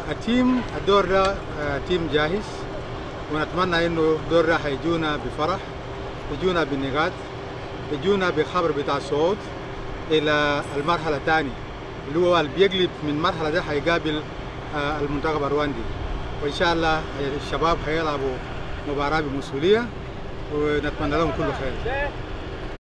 التيم الدور ده آه، تيم جاهز ونتمنى انه الدور ده هيجونا بفرح يجونا بالنقاط يجونا بخبر بتاع الصعود الى المرحله الثانيه اللي هو اللي بيقلب من المرحله ده هيقابل آه، المنتخب الرواندي وان شاء الله الشباب هيلعبوا مباراه بمسؤوليه ونتمنى لهم كل خير